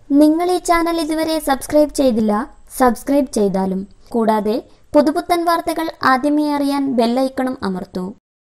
നിങ്ങൾ ഈ ചാനൽ ഇതുവരെ സബ്സ്ക്രൈബ് ചെയ്തില്ല സബ്സ്ക്രൈബ് ചെയ്താലും കൂടാതെ പുതുപുത്തൻ വാർത്തകൾ ആദ്യമേ അറിയാൻ ബെല്ലൈക്കണും അമർത്തൂ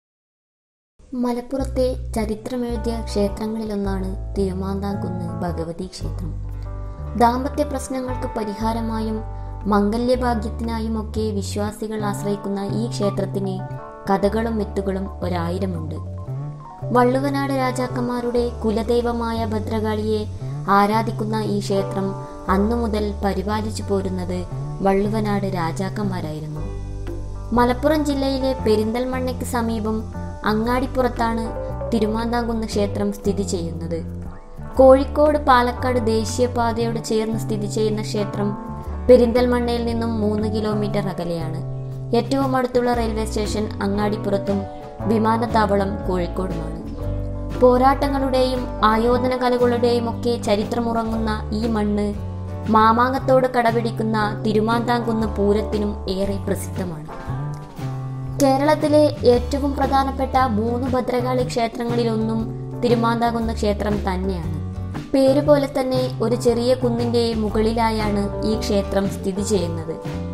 മലപ്പുറത്തെ ചരിത്രമെഴുതിയ ക്ഷേത്രങ്ങളിലൊന്നാണ് തിരുമാന്താംകുന്ന് ഭഗവതി ക്ഷേത്രം ദാമ്പത്യ പ്രശ്നങ്ങൾക്ക് പരിഹാരമായും മംഗല്യഭാഗ്യത്തിനായുമൊക്കെ വിശ്വാസികൾ ആശ്രയിക്കുന്ന ഈ ക്ഷേത്രത്തിന് കഥകളും മിത്തുകളും ഒരായിരമുണ്ട് വള്ളുവനാട് രാജാക്കന്മാരുടെ കുലദൈവമായ ഭദ്രകാളിയെ ആരാധിക്കുന്ന ഈ ക്ഷേത്രം അന്നു മുതൽ പരിപാലിച്ചു പോരുന്നത് വള്ളുവനാട് രാജാക്കന്മാരായിരുന്നു മലപ്പുറം ജില്ലയിലെ പെരിന്തൽമണ്ണയ്ക്ക് സമീപം അങ്ങാടിപ്പുറത്താണ് തിരുമാന്താംകുന്ന് ക്ഷേത്രം സ്ഥിതി ചെയ്യുന്നത് കോഴിക്കോട് പാലക്കാട് ദേശീയപാതയോട് ചേർന്ന് സ്ഥിതി ചെയ്യുന്ന ക്ഷേത്രം പെരിന്തൽമണ്ണയിൽ നിന്നും മൂന്ന് കിലോമീറ്റർ അകലെയാണ് ഏറ്റവും അടുത്തുള്ള റെയിൽവേ സ്റ്റേഷൻ അങ്ങാടിപ്പുറത്തും വിമാനത്താവളം കോഴിക്കോടുമാണ് പോരാട്ടങ്ങളുടെയും ആയോധന കലകളുടെയും ഒക്കെ ചരിത്രമുറങ്ങുന്ന ഈ മണ്ണ് മാമാങ്കത്തോട് കടപിടിക്കുന്ന തിരുമാന്താംകുന്ന് പൂരത്തിനും ഏറെ പ്രസിദ്ധമാണ് കേരളത്തിലെ ഏറ്റവും പ്രധാനപ്പെട്ട മൂന്ന് ഭദ്രകാളി ക്ഷേത്രങ്ങളിലൊന്നും തിരുമാന്താകുന്ന ക്ഷേത്രം തന്നെയാണ് പേര് പോലെ തന്നെ ഒരു ചെറിയ കുന്നിന്റെ മുകളിലായാണ് ഈ ക്ഷേത്രം സ്ഥിതി ചെയ്യുന്നത്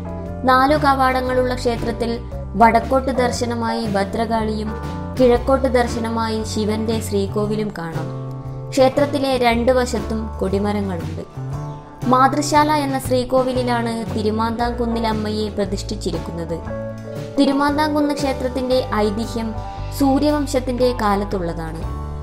നാലു കവാടങ്ങളുള്ള ക്ഷേത്രത്തിൽ വടക്കോട്ട് ദർശനമായി ഭദ്രകാളിയും കിഴക്കോട്ട് ദർശനമായി ശിവന്റെ ശ്രീകോവിലും കാണാം ക്ഷേത്രത്തിലെ രണ്ട് വശത്തും കൊടിമരങ്ങളുണ്ട് മാതൃശാല എന്ന ശ്രീകോവിലിലാണ് തിരുമാന്താംകുന്നിലമ്മയെ പ്രതിഷ്ഠിച്ചിരിക്കുന്നത് തിരുമാന്താംകുന്ന് ക്ഷേത്രത്തിന്റെ ഐതിഹ്യം സൂര്യവംശത്തിന്റെ കാലത്തുള്ളതാണ്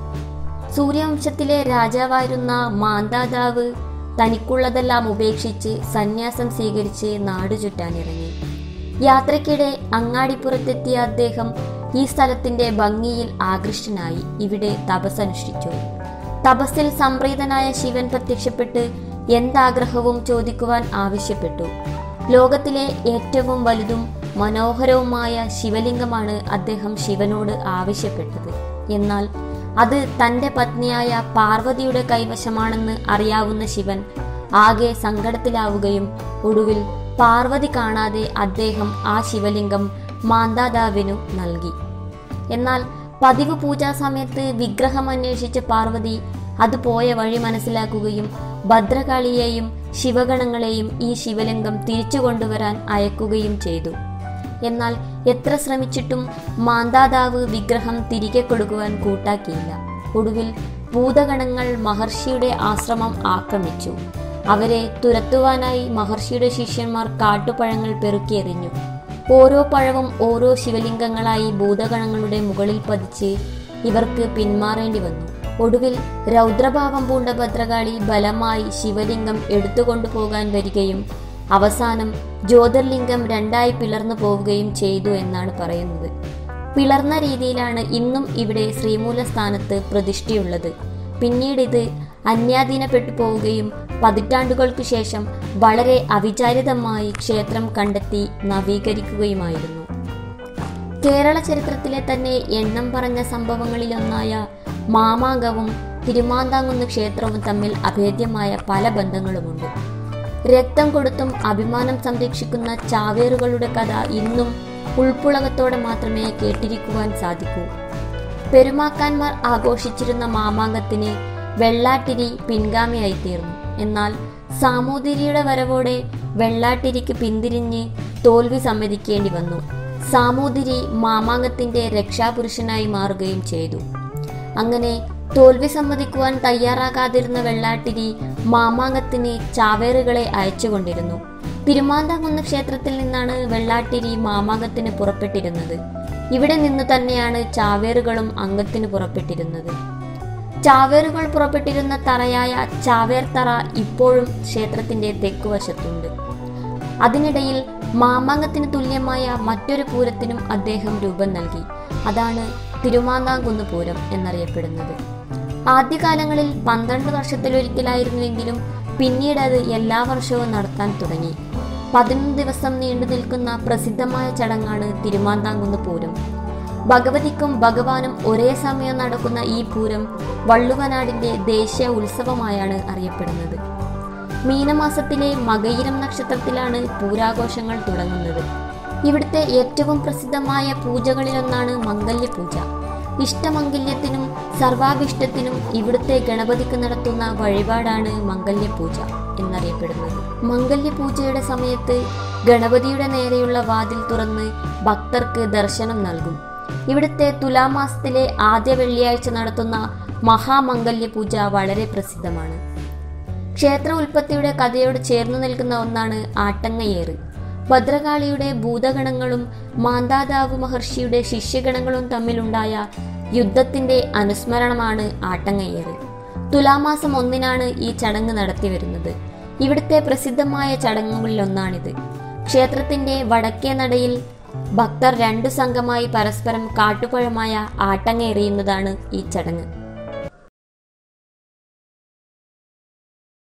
സൂര്യവംശത്തിലെ രാജാവായിരുന്ന മാന്താതാവ് തനിക്കുള്ളതെല്ലാം ഉപേക്ഷിച്ച് സന്യാസം സ്വീകരിച്ച് നാടു ചുറ്റാനിറങ്ങി യാത്രയ്ക്കിടെ അങ്ങാടിപ്പുറത്തെത്തിയ അദ്ദേഹം ഈ സ്ഥലത്തിന്റെ ഭംഗിയിൽ ആകൃഷ്ടനായി ഇവിടെ തപസ്സനുഷ്ഠിച്ചു തപസ്സിൽ സംപ്രീതനായ ശിവൻ പ്രത്യക്ഷപ്പെട്ട് എന്താഗ്രഹവും ചോദിക്കുവാൻ ആവശ്യപ്പെട്ടു ലോകത്തിലെ ഏറ്റവും വലുതും മനോഹരവുമായ ശിവലിംഗമാണ് അദ്ദേഹം ശിവനോട് ആവശ്യപ്പെട്ടത് എന്നാൽ അത് തന്റെ പത്നിയായ പാർവതിയുടെ കൈവശമാണെന്ന് അറിയാവുന്ന ശിവൻ ആകെ സങ്കടത്തിലാവുകയും ഒടുവിൽ പാർവതി കാണാതെ അദ്ദേഹം ആ ശിവലിംഗം മാന്താതാവിനു നൽകി എന്നാൽ പതിവ് പൂജാ സമയത്ത് വിഗ്രഹം അന്വേഷിച്ച പാർവതി അത് പോയ വഴി മനസ്സിലാക്കുകയും ഭദ്രകാളിയെയും ശിവഗണങ്ങളെയും ഈ ശിവലിംഗം തിരിച്ചു കൊണ്ടുവരാൻ അയക്കുകയും ചെയ്തു എന്നാൽ എത്ര ശ്രമിച്ചിട്ടും മാന്താതാവ് വിഗ്രഹം തിരികെ കൊടുക്കുവാൻ കൂട്ടാക്കിയില്ല ഒടുവിൽ ഭൂതഗണങ്ങൾ മഹർഷിയുടെ ആശ്രമം ആക്രമിച്ചു അവരെ തുരത്തുവാനായി മഹർഷിയുടെ ശിഷ്യന്മാർ കാട്ടുപഴങ്ങൾ പെറുക്കിയെറിഞ്ഞു ഓരോ പഴവും ഓരോ ശിവലിംഗങ്ങളായി ഭൂതഗണങ്ങളുടെ മുകളിൽ പതിച്ച് ഇവർക്ക് പിന്മാറേണ്ടി വന്നു ഒടുവിൽ രൗദ്രഭാവം പൂണ്ട ഭദ്രകാളി ബലമായി ശിവലിംഗം എടുത്തുകൊണ്ടുപോകാൻ വരികയും അവസാനം ജ്യോതിർലിംഗം രണ്ടായി പിളർന്നു പോവുകയും ചെയ്തു എന്നാണ് പറയുന്നത് പിളർന്ന രീതിയിലാണ് ഇന്നും ഇവിടെ ശ്രീമൂല സ്ഥാനത്ത് പ്രതിഷ്ഠയുള്ളത് പിന്നീട് ഇത് അന്യാധീനപ്പെട്ടു പോവുകയും പതിറ്റാണ്ടുകൾക്ക് ശേഷം വളരെ അവിചാരിതമായി ക്ഷേത്രം കണ്ടെത്തി നവീകരിക്കുകയുമായിരുന്നു കേരള ചരിത്രത്തിലെ തന്നെ എണ്ണം പറഞ്ഞ സംഭവങ്ങളിലൊന്നായ മാമാങ്കവും തിരുമാന്താങ്കുന്ന് ക്ഷേത്രവും തമ്മിൽ അഭേദ്യമായ പല ബന്ധങ്ങളുമുണ്ട് രക്തം കൊടുത്തും അഭിമാനം സംരക്ഷിക്കുന്ന ചാവേറുകളുടെ കഥ ഇന്നും ഉൾപ്പുളകത്തോടെ മാത്രമേ കേട്ടിരിക്കുവാൻ സാധിക്കൂ പെരുമാക്കാന്മാർ ആഘോഷിച്ചിരുന്ന മാമാങ്കത്തിന് വെള്ളാട്ടിരി പിൻഗാമിയായി തീർന്നു എന്നാൽ സാമൂതിരിയുടെ വരവോടെ വെള്ളാട്ടിരിക്ക് പിന്തിരിഞ്ഞ് തോൽവി സമ്മതിക്കേണ്ടി വന്നു സാമൂതിരി മാമാങ്കത്തിന്റെ രക്ഷാപുരുഷനായി മാറുകയും ചെയ്തു അങ്ങനെ തോൽവി സമ്മതിക്കുവാൻ തയ്യാറാകാതിരുന്ന വെള്ളാട്ടിരി മാമാങ്കത്തിന് ചാവേറുകളെ അയച്ചുകൊണ്ടിരുന്നു തിരുമാന്താംകുന്ന് ക്ഷേത്രത്തിൽ നിന്നാണ് വെള്ളാട്ടിരി മാമാങ്കത്തിന് പുറപ്പെട്ടിരുന്നത് ഇവിടെ നിന്ന് തന്നെയാണ് ചാവേറുകളും അംഗത്തിന് പുറപ്പെട്ടിരുന്നത് ചാവേറുകൾ പുറപ്പെട്ടിരുന്ന തറയായ ചാവേർ തറ ഇപ്പോഴും ക്ഷേത്രത്തിന്റെ തെക്കുവശത്തുണ്ട് അതിനിടയിൽ മാമാങ്കത്തിന് തുല്യമായ മറ്റൊരു പൂരത്തിനും അദ്ദേഹം രൂപം നൽകി അതാണ് തിരുമാന്താംകുന്ന് പൂരം എന്നറിയപ്പെടുന്നത് ആദ്യകാലങ്ങളിൽ പന്ത്രണ്ട് വർഷത്തിലൊരിക്കലായിരുന്നുവെങ്കിലും പിന്നീട് അത് എല്ലാ വർഷവും നടത്താൻ തുടങ്ങി പതിനൊന്ന് ദിവസം നീണ്ടു നിൽക്കുന്ന പ്രസിദ്ധമായ ചടങ്ങാണ് തിരുമാന്താംകുന്ന് പൂരം ഭഗവതിക്കും ഭഗവാനും ഒരേ സമയം നടക്കുന്ന ഈ പൂരം വള്ളുവനാടിന്റെ ദേശീയ ഉത്സവമായാണ് അറിയപ്പെടുന്നത് മീനമാസത്തിലെ മകയിരം നക്ഷത്രത്തിലാണ് പൂരാഘോഷങ്ങൾ തുടങ്ങുന്നത് ഇവിടുത്തെ ഏറ്റവും പ്രസിദ്ധമായ പൂജകളിലൊന്നാണ് മംഗല്യ പൂജ ഇഷ്ടമംഗല്യത്തിനും സർവാഭിഷ്ടത്തിനും ഇവിടുത്തെ ഗണപതിക്ക് നടത്തുന്ന വഴിപാടാണ് മംഗല്യപൂജ എന്നറിയപ്പെടുന്നത് മംഗല്യപൂജയുടെ സമയത്ത് ഗണപതിയുടെ നേരെയുള്ള വാതിൽ തുറന്ന് ഭക്തർക്ക് ദർശനം നൽകും ഇവിടുത്തെ തുലാമാസത്തിലെ ആദ്യ വെള്ളിയാഴ്ച നടത്തുന്ന മഹാമംഗല്യ പൂജ വളരെ പ്രസിദ്ധമാണ് ക്ഷേത്ര ഉൽപ്പത്തിയുടെ കഥയോട് ചേർന്നു നിൽക്കുന്ന ഒന്നാണ് ആട്ടങ്ങയേറ് ഭദ്രകാളിയുടെ ഭൂതഗണങ്ങളും മാന്താതാവ് മഹർഷിയുടെ ശിഷ്യഗണങ്ങളും തമ്മിലുണ്ടായ യുദ്ധത്തിന്റെ അനുസ്മരണമാണ് ആട്ടങ്ങയേറ് തുലാമാസം ഒന്നിനാണ് ഈ ചടങ്ങ് നടത്തിവരുന്നത് ഇവിടുത്തെ പ്രസിദ്ധമായ ചടങ്ങുകളിലൊന്നാണിത് ക്ഷേത്രത്തിന്റെ വടക്കേ നടയിൽ ഭക്തർ രണ്ടു സംഘമായി പരസ്പരം കാട്ടുപഴമായ ആട്ടങ്ങ എറിയുന്നതാണ് ഈ ചടങ്ങ്